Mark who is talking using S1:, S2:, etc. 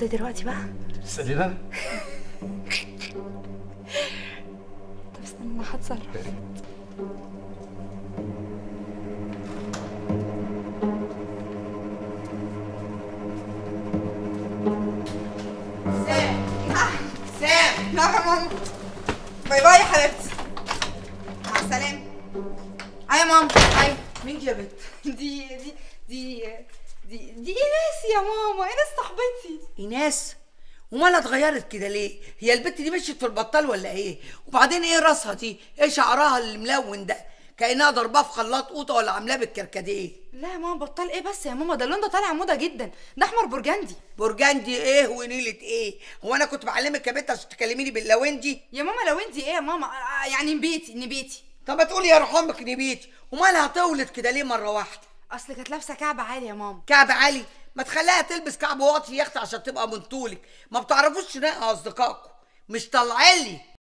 S1: ازاي دلوقتي بقى
S2: تسأليني انا؟
S1: طب استنى انا هتصرف
S3: سام نعم يا ماما باي باي يا حبيبتي مع السلامة أي يا ماما أي مين دي يا بنت؟ دي دي دي دي دي إيناس يا ماما إيناس صاحبتي
S4: ايناس ومالها اتغيرت كده ليه هي البت دي مشيت في البطال ولا ايه وبعدين ايه راسها دي ايه شعرها الملون ده كانها ضرباه في خلاط قوطه ولا عاملاه بالكركديه
S1: لا يا ماما بطل ايه بس يا ماما ده اللون ده طالع موضه جدا ده احمر برجندي
S4: برجندي ايه ونيله ايه هو انا كنت بعلمك يا بنت عشان تكلميني باللوندي
S1: يا ماما لو انت ايه يا ماما آه، يعني نبيتي نبيتي
S4: طب ما تقولي يا روح امك نبيتي ومالها طولت كده ليه مره واحده
S1: اصل كانت لابسه كعب عالي يا ماما
S4: كعب عالي ما تخليها تلبس كعب واطي يا اختي عشان تبقى من طولك ما بتعرفوش تنقوا اصدقائكم مش طالعالي